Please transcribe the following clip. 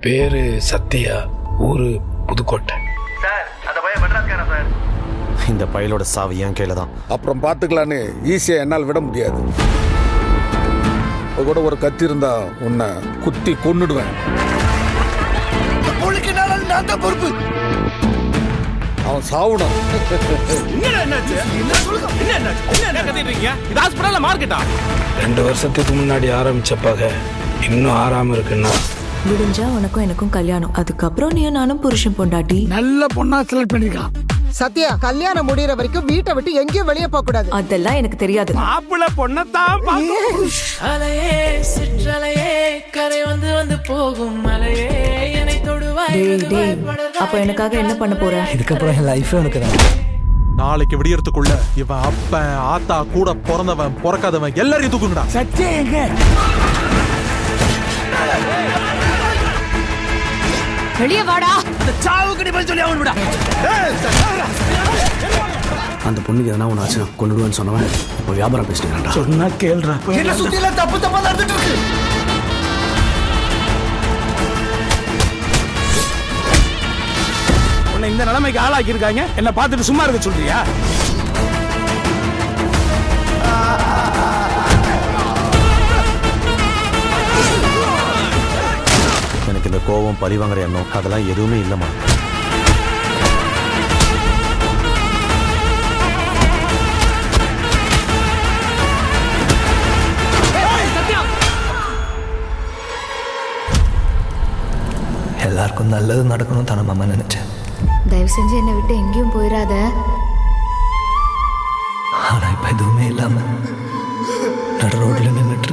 பேரு சத்யா ஊரு புதுக்கோட்டை சார் அந்த பையன் மெட்ராஸ்காரன் சார் இந்த பயலோட சாவு என் கையில தான் அப்புறம் பார்த்துக்கலான்னு ஈஸியா என்னால் விட முடியாது இப்ப கூட ஒரு கத்தி இருந்தா உன்னை குத்தி கொன்னுடுவேன் அவன் சாவணும் ரெண்டு வருஷத்துக்கு முன்னாடி ஆரம்பிச்ச பகை இன்னும் ஆறாம இருக்குன்னா விடிஞ்சா உனக்கும் எனக்கும் கல்யாணம் அதுக்கப்புறம் நீ நானும் புருஷன் பொண்டாட்டி நல்ல பொண்ணா செலக்ட் பண்ணிருக்கான் சத்யா கல்யாணம் முடியற வரைக்கும் வீட்டை விட்டு எங்கேயும் வெளியே போக கூடாது அதெல்லாம் எனக்கு தெரியாது மாப்பிள்ள பொண்ணத்தான் அலையே சிற்றலையே கரை வந்து வந்து போகும் மலையே என்னை தொடுவாய் டேய் டேய் அப்ப எனக்காக என்ன பண்ண போற இதுக்கப்புறம் என் லைஃபே உனக்கு தான் நாளைக்கு விடியறதுக்குள்ள இவன் அப்பன் ஆத்தா கூட பிறந்தவன் பிறக்காதவன் எல்லாரையும் தூக்குங்கடா சத்தியா எங்க வெளியே வாடா சாவுக்கு நீ பதில் சொல்லி அவன் விடா அந்த பொண்ணுக்கு எதனா ஒன்று ஆச்சு கொண்டுடுவேன்னு சொன்னவன் இப்போ வியாபாரம் பேசிட்டு சொன்னா கேள்றா என்ன சுத்தி எல்லாம் தப்பு தப்பா நடந்துட்டு இருக்கு உன்னை இந்த நிலைமைக்கு ஆளாக்கி இருக்காங்க என்ன பார்த்துட்டு சும்மா இருக்க சொல்றியா எனக்கு இந்த கோபம் பழி வாங்குற எண்ணம் அதெல்லாம் எதுவுமே இல்லைம்மா எல்லாருக்கும் நல்லது நடக்கணும் தானே மாமா நினைச்சேன் தயவு செஞ்சு என்னை விட்டு எங்கேயும் போயிடாத ஆனா இப்ப எதுவுமே இல்லாம நடு ரோட்ல நின்றுட்டு